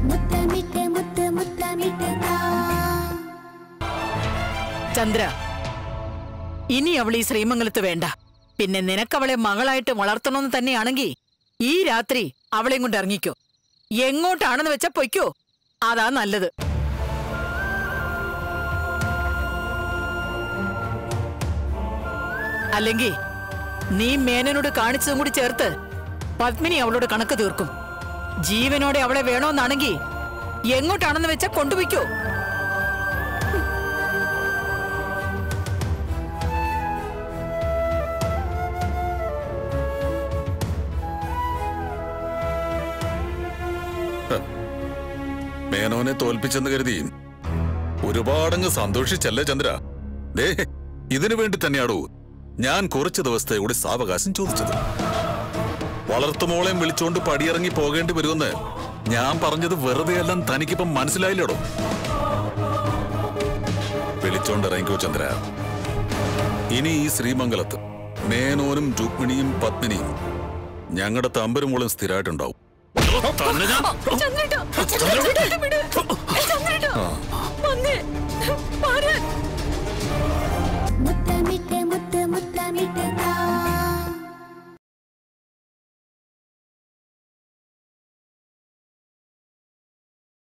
മുത്തമിട്ട് മുത്ത് മുത്തമിട്ട് താ ചന്ദ്ര ഇനി അവൾ ഈ ശ്രീമംഗലത്ത് വേണ്ട പിന്നെ നിനക്കവളെ മകളായിട്ട് വളർത്തണമെന്ന് തന്നെയാണെങ്കിൽ ഈ രാത്രി അവളെയും കൊണ്ട് ഇറങ്ങിക്കോ എങ്ങോട്ടാണെന്ന് വെച്ചാ പൊയ്ക്കോ അതാ നല്ലത് അല്ലെങ്കിൽ നീ മേനനോട് കാണിച്ചതും കൂടി ചേർത്ത് പത്മിനി അവളോട് കണക്ക് തീർക്കും ജീവനോടെ അവളെ വേണോന്നാണെങ്കിൽ എങ്ങോട്ടാണെന്ന് വെച്ചാ കൊണ്ടുപോയിക്കോ മേനോനെ തോൽപ്പിച്ചെന്ന് കരുതി ഒരുപാടങ്ങ് സന്തോഷിച്ചല്ലേ ചന്ദ്ര ദേ ഇതിനു വേണ്ടി തന്നെയാടോ ഞാൻ കുറച്ച് ദിവസത്തെ കൂടി സാവകാശം ചോദിച്ചത് വളർത്തുമോളെയും വിളിച്ചോണ്ട് പടിയിറങ്ങി പോകേണ്ടി വരുമെന്ന് ഞാൻ പറഞ്ഞത് വെറുതെ എല്ലാം തനിക്കിപ്പം മനസ്സിലായില്ലടോ വിളിച്ചോണ്ട് ഇറങ്ങിക്കോ ചന്ദ്ര ഇനി ഈ ശ്രീമംഗലത്ത് മേനോനും രുക്മിണിയും പത്മിനിയും ഞങ്ങളുടെ തമ്പരുമോളും സ്ഥിരമായിട്ടുണ്ടാവും തന്നെ ഞാൻ ചന്ദ്രേട്ടാ, ചന്ദ്രേട്ടാ, വിട്.